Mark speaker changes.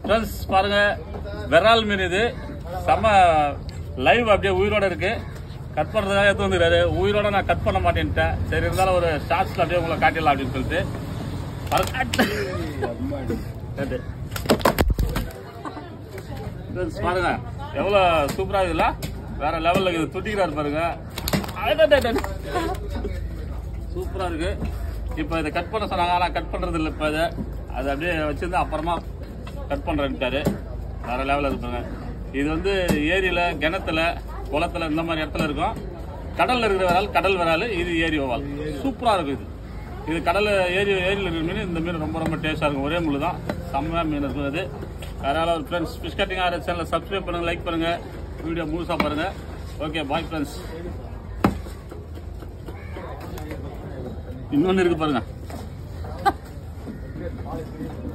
Speaker 1: Friends பாருங்க விரால் மீன் இது செம்ம லைவ் அப்படியே உயிரோட இருக்கு கட் பண்றதுக்காக எடுத்து வந்துருக்காரு உயிரோட நான் கட் பண்ண மாட்டேன்ட்டேன் சரி இருந்தாலும் ஒரு ஷார்ட்ஸ்ல அப்படியே உங்களை காட்டிடலாம் அப்படின்னு சொல்லிட்டு பாருங்க. ரெண்டு. Friends, பாருங்க எவ்வளவு சூப்பரா இருக்குல்ல வேற லெவல்ல இருக்குது துட்டிக்கிறாரு பாருங்க அடடடடட. சூப்பரா இருக்கு இப்போ இதை கட் பண்ண சொன்னாங்க ஆனா கட் பண்றது இல்லை இப்போ இதை அது அப்படியே வச்சிருந்து அப்புறமா கட் பண்றேன்ட்டாரு வேற லெவலில் இருப்பாங்க இது வந்து ஏரியில கிணத்துல குளத்துல இந்த மாதிரி இடத்துல இருக்கும் கடல்ல இருக்கிற விரால் கடல் விரால் இது ஏரி ஓவால் சூப்பரா இருக்கும் இது இது கடல்ல ஏரி ஏரியில் இருக்கிற மீன் இந்த மீன் ரொம்ப ரொம்ப டேஸ்டா இருக்கும் ஒரே முள்ளு தான் செம்மையா மீன் இருக்கும் அது அதனால ஒரு ஃப்ரெண்ட்ஸ் ஃபிஷ் கட்டிங் ஆகிற சேனலை சப்ஸ்கிரைப் பண்ணுங்க லைக் பண்ணுங்க வீடியோ முழுசா பாருங்க ஓகே பாய் ஃப்ரெண்ட்ஸ் இன்னொன்னு இருக்கு பாருங்க